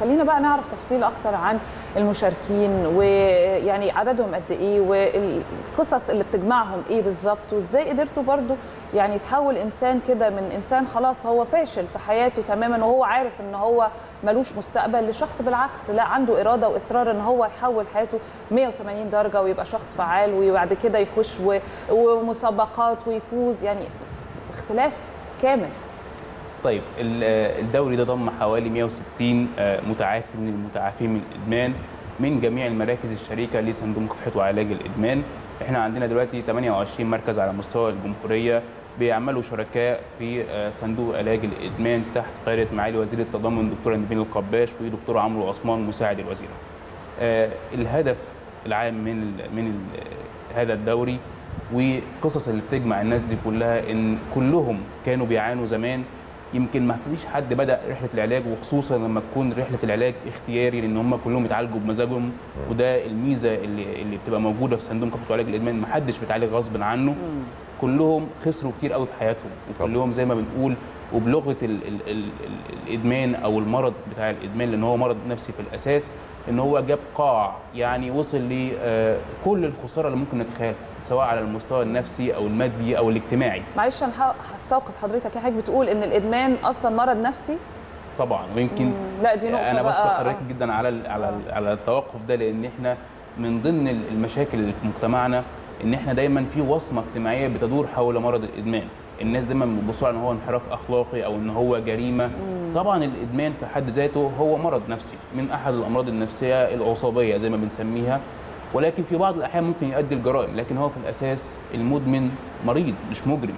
خلينا بقى نعرف تفاصيل اكتر عن المشاركين ويعني عددهم قد ايه والقصص اللي بتجمعهم ايه بالظبط وازاي قدرتوا برضو يعني تحول انسان كده من انسان خلاص هو فاشل في حياته تماما وهو عارف ان هو ملوش مستقبل لشخص بالعكس لا عنده اراده واصرار ان هو يحول حياته 180 درجه ويبقى شخص فعال وبعد كده يخش و- ومسابقات ويفوز يعني اختلاف كامل طيب ال- آه، الدوري ده ضم حوالي 160 آه، متعافي من المتعافين من الادمان من جميع المراكز الشريكه لصندوق مكافحه وعلاج الادمان احنا عندنا دلوقتي 28 مركز على مستوى الجمهوريه بيعملوا شركاء في آه، صندوق علاج الادمان تحت قياده معالي وزير التضامن دكتوره نيفين القباش ودكتور عمرو عثمان مساعد الوزير آه، الهدف العام من ال من ال هذا الدوري وقصص اللي بتجمع الناس دي كلها ان كلهم كانوا بيعانوا زمان يمكن ما فيش حد بدا رحله العلاج وخصوصا لما تكون رحله العلاج اختياري لان هم كلهم يتعالجوا بمزاجهم وده الميزه اللي اللي بتبقى موجوده في صندوق مكافحه وعلاج الادمان ما حدش بيتعالج غصب عنه كلهم خسروا كتير قوي في حياتهم وكلهم زي ما بنقول وبلغه ال ال ال ال الادمان او المرض بتاع الادمان لان هو مرض نفسي في الاساس ان هو جاب قاع يعني وصل لكل الخساره اللي ممكن نتخيلها سواء على المستوى النفسي او المادي او الاجتماعي معلش انا ه- هستوقف حضرتك يا حضرتك بتقول ان الادمان اصلا مرض نفسي طبعا ويمكن مم، لا دي نقطه انا بقى بشكر حضرتك آه. جدا على ال- على ال- على التوقف ده لان احنا من ضمن ال- المشاكل اللي في مجتمعنا ان احنا دايما في وصمه اجتماعيه بتدور حول مرض الادمان الناس دايما بتبصوا على ان هو انحراف اخلاقي او ان هو جريمه طبعا الادمان في حد ذاته هو مرض نفسي من احد الامراض النفسيه العصابيه زي ما بنسميها ولكن في بعض الاحيان ممكن يؤدي الجرائم لكن هو في الاساس المدمن مريض مش مجرم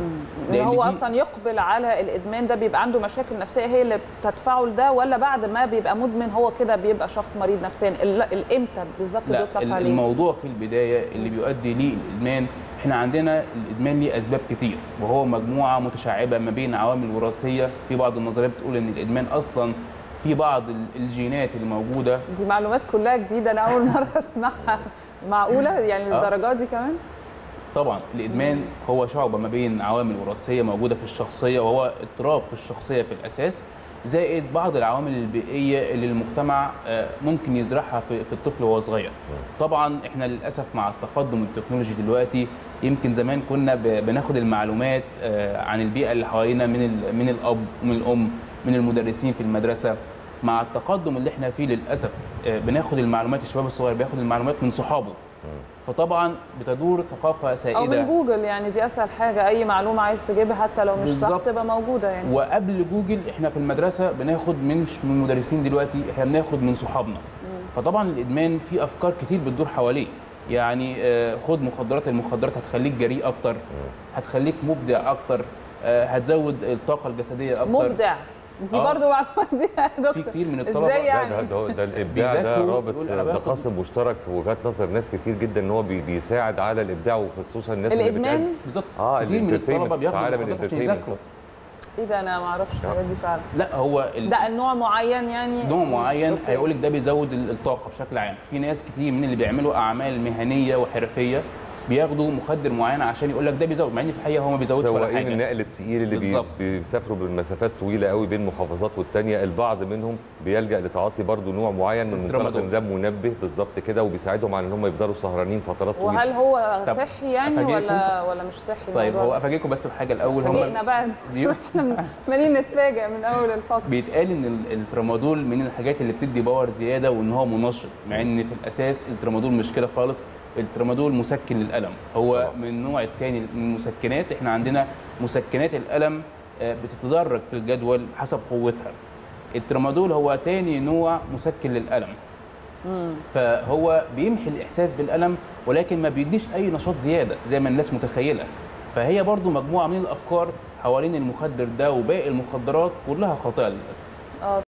ان لأن هو دي- اصلا يقبل على الادمان ده بيبقى عنده مشاكل نفسيه هي اللي بتدفعه لده ولا بعد ما بيبقى مدمن هو كده بيبقى شخص مريض نفسيا ال- الامتى بالظبط لا بيطلق ال- عليه الموضوع في البدايه اللي بيؤدي للادمان احنا عندنا الادمان ليه اسباب كتير وهو مجموعه متشعبه ما بين عوامل وراثيه في بعض النظريات بتقول ان الادمان اصلا في بعض ال- الجينات اللي موجوده دي معلومات كلها جديده انا اول مره اسمعها معقوله يعني آه. للدرجات دي كمان طبعا الادمان هو شعبه ما بين عوامل وراثيه موجوده في الشخصيه وهو اضطراب في الشخصيه في الاساس زائد بعض العوامل البيئيه اللي المجتمع آه، ممكن يزرعها في في الطفل وهو صغير طبعا احنا للاسف مع التقدم التكنولوجي دلوقتي يمكن زمان كنا ب- بناخد المعلومات آه، عن البيئه اللي حوالينا من ال- من الاب ومن الام من المدرسين في المدرسه مع التقدم اللي احنا فيه للاسف آه، بناخد المعلومات الشباب الصغير بياخد المعلومات من صحابه فطبعا بتدور ثقافه او سائده من جوجل يعني دي اسهل حاجه اي معلومه عايز تجيبها حتى لو مش صح بالظبط. تبقى موجوده يعني وقبل جوجل احنا في المدرسه بناخد من مش من المدرسين دلوقتي احنا بناخد من صحابنا فطبعا الادمان فيه افكار كتير بتدور حواليه يعني آه، خد مخدرات المخدرات هتخليك جريء اكتر هتخليك مبدع اكتر آه، هتزود الطاقه الجسديه اكتر مبدع دي آه. برضو معلومات دي يا دكتور في كتير من الطلبه ازاي لا يعني ده ده, ده الابداع ده بيذاكروا رابط يقول أنا ده باخد- قاسم مشترك في وجهات نظر ناس كتير جدا ان هو بي- بيساعد على الابداع وخصوصا الناس اللي الادمان بتقدم بالظبط اه كتير من الطلبه الانترتينمنت بياخدوا عالم مخدرات عشان الانترتينمنت يذاكروا ايه ده انا ما اعرفش الحاجات دي فعلا لا هو ال- ده نوع معين يعني نوع معين أوكي. هيقول لك ده بيزود ال- الطاقه بشكل عام في ناس كتير من اللي بيعملوا اعمال مهنيه وحرفيه بياخدوا مخدر معين عشان يقول لك ده بيزود مع ان في الحقيقه هو ما بيزودش ولا سواقين حاجه النقل التقيل اللي بي- بالظبط. بيسافروا بالمسافات طويله قوي بين محافظات والتانيه البعض منهم بيلجا لتعاطي برضو نوع معين من منطلق الترامادول. ان ده منبه بالظبط كده وبيساعدهم على ان هم يفضلوا سهرانين فترات طويله وهل هو طب صحي يعني أفاجئكم؟ ولا ولا مش صحي طيب الموضوع هو ده؟ افاجئكم بس بحاجه الاول فاجئنا هم بقى دي- احنا عمالين نتفاجئ من اول الفقره بيتقال ان ال- الترامادول من الحاجات اللي بتدي باور زياده وان هو منشط مع ان في الاساس الترامادول مش كده خالص الترامادول مسكن للالم هو طبعا. من النوع الثاني من المسكنات احنا عندنا مسكنات الالم آه، بتتدرج في الجدول حسب قوتها الترامادول هو تاني نوع مسكن للالم فهو بيمحي الاحساس بالالم ولكن ما بيديش اي نشاط زياده زي ما الناس متخيله فهي برضو مجموعه من الافكار حوالين المخدر ده وباقي المخدرات كلها خاطئه للاسف اه